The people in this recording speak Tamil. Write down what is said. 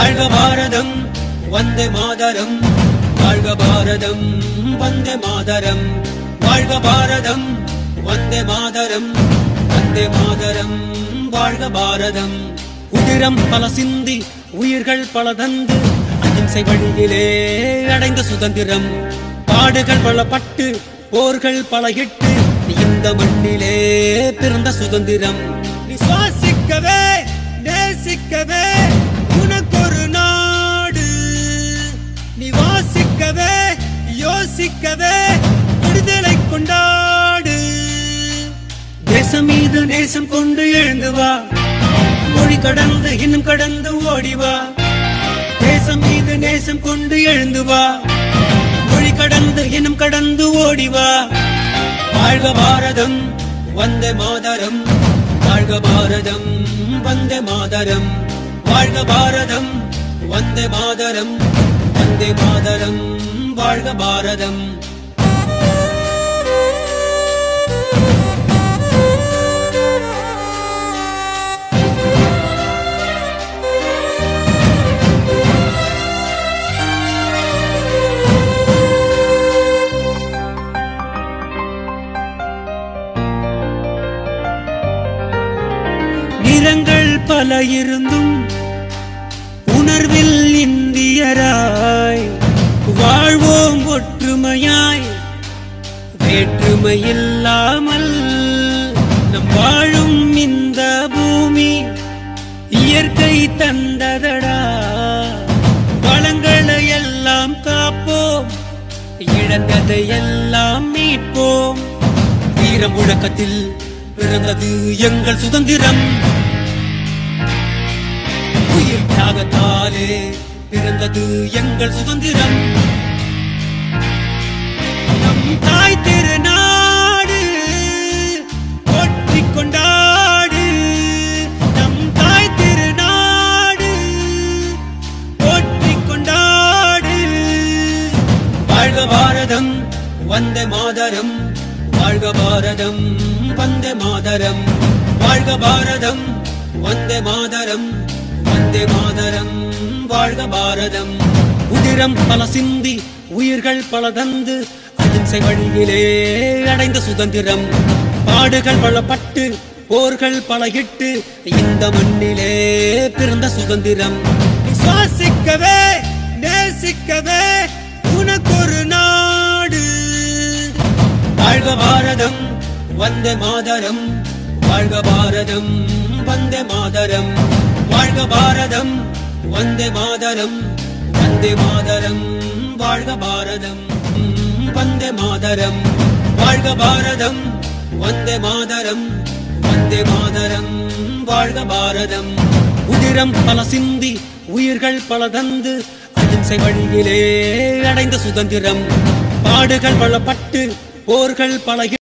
வாழ்க பாரதம் வந்தே மாதரம் வாழ்க பாரதம் வந்தே மாதரம் வாழ்க பாரதம் வந்தே மாதரம் வந்தே மாதரம் வாழ்க பாரதம் உதிரம் பல சிந்தி உயிர்கள் பல தந்து அகிம்சை வழியிலே அடைந்த சுதந்திரம் பாடுகள் பல பட்டு போர்கள் பல இட்டு இந்த மண்ணிலே பிறந்த சுதந்திரம் நீ சுவாசிக்கவே நேசிக்கவே உனக்கொரு நாடு நீ வாசிக்கவே யோசிக்கவே விடுதலை கொண்டாடு தேசம் மீது நேசம் கொண்டு எழுந்து வா மொழி கடந்து இன்னும் கடந்து ஓடி வா தேசம் மீது நேசம் கொண்டு எழுந்து வா மொழி கடந்து இன்னும் கடந்து ஓடி வா வாழ்க பாரதம் வந்தே மாதரம் வாழ்க பாரதம் வந்தே மாதரம் வாழ்க பாரதம் வந்தே மாதரம் வந்தே மாதரம் வாழ்க பாரதம் நிறங்கள் பல இருந்தும் உணர்வில் இந்தியராய் வாழ்வோம் ஒற்றுமையாய் வேற்றுமை இல்லாமல் நம் வாழும் இந்த பூமி இயற்கை தந்ததடா வளங்களை எல்லாம் காப்போம் இழந்ததை எல்லாம் மீட்போம் வீர முழக்கத்தில் பிறந்தது எங்கள் சுதந்திரம் உயிர் தியாகத்தாலே பிறந்தது எங்கள் சுதந்திரம் நம் தாய் திருநாடு போற்றிக் கொண்டாடு நம் தாய் திருநாடு போற்றிக் கொண்டாடு வாழ்க பாரதம் வந்தே மாதரம் வாழ்க பாரதம் வந்தே மாதரம் வாழ்க பாரதம் வந்தே மாதரம் வந்தே மாதரம் வாழ்க பாரதம் உதிரம் பல சிந்தி உயிர்கள் பல தந்து அகிம்சை வழியிலே அடைந்த சுதந்திரம் பாடுகள் பல பட்டு போர்கள் பல இட்டு இந்த மண்ணிலே பிறந்த சுதந்திரம் நீ சுவாசிக்கவே நேசிக்கவே உனக்கொரு நாடு வாழ்க பாரதம் வந்தே மாதரம் வாழ்க பாரதம் வந்தே மாதரம் வாழ்க பாரதம் வந்தே மாதரம் வந்தே மாதரம் வாழ்க பாரதம் வந்தே மாதரம் வாழ்க பாரதம் வந்தே மாதரம் வந்தே மாதரம் வாழ்க பாரதம் உதிரம் பல சிந்தி உயிர்கள் பல தந்து அகிம்சை வழியிலே அடைந்த சுதந்திரம் பாடுகள் பல பட்டு போர்கள் பல